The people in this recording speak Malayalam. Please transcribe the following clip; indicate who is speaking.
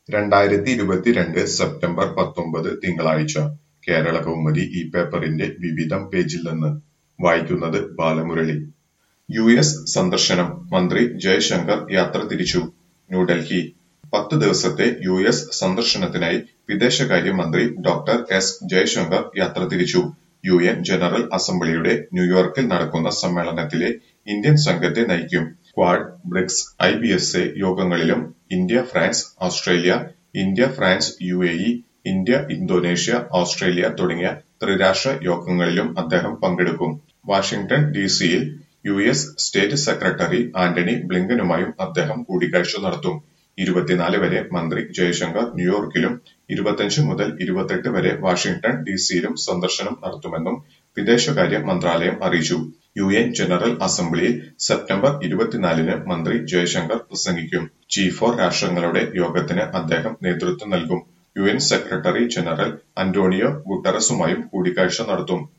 Speaker 1: രണ്ടായിരത്തി ഇരുപത്തിരണ്ട് സെപ്റ്റംബർ പത്തൊമ്പത് തിങ്കളാഴ്ച കേരള കൗമുദി ഈ പേപ്പറിന്റെ വിവിധം പേജിൽ നിന്ന് വായിക്കുന്നത് ബാലമുരളി യു എസ് സന്ദർശനം മന്ത്രി ജയശങ്കർ യാത്ര തിരിച്ചു ന്യൂഡൽഹി പത്ത് ദിവസത്തെ യു എസ് സന്ദർശനത്തിനായി വിദേശകാര്യ മന്ത്രി ഡോക്ടർ എസ് ജയശങ്കർ യാത്ര തിരിച്ചു യു എൻ ജനറൽ അസംബ്ലിയുടെ ന്യൂയോർക്കിൽ നടക്കുന്ന സമ്മേളനത്തിലെ ഇന്ത്യൻ സംഘത്തെ നയിക്കും Quad BRICS I B S A യോഗങ്ങളിലും India France Australia India France U A E India Indonesia Australia തുടങ്ങിയ ത്രിരാഷ്ട്ര യോഗങ്ങളിലും അദ്ദേഹം പങ്കെടുക്കും വാഷിംഗ്ടൺ ഡി സിയിൽ U S state secretary Antony ബ്ലിങ്കനുമായും അദ്ദേഹം കൂടിക്കാഴ്ച നടത്തും ഇരുപത്തിനാല് വരെ മന്ത്രി ജയശങ്കർ ന്യൂയോർക്കിലും ഇരുപത്തിയഞ്ച് മുതൽ ഇരുപത്തെട്ട് വരെ വാഷിംഗ്ടൺ ഡി സിയിലും സന്ദർശനം നടത്തുമെന്നും വിദേശകാര്യ മന്ത്രാലയം അറിയിച്ചു യു എൻ ജനറൽ അസംബ്ലിയിൽ സെപ്റ്റംബർ ഇരുപത്തിനാലിന് മന്ത്രി ജയശങ്കർ പ്രസംഗിക്കും ജി ഫോർ രാഷ്ട്രങ്ങളുടെ യോഗത്തിന് അദ്ദേഹം നേതൃത്വം നൽകും U N secretary general Antonio ഗുട്ടറസുമായും കൂടിക്കാഴ്ച നടത്തും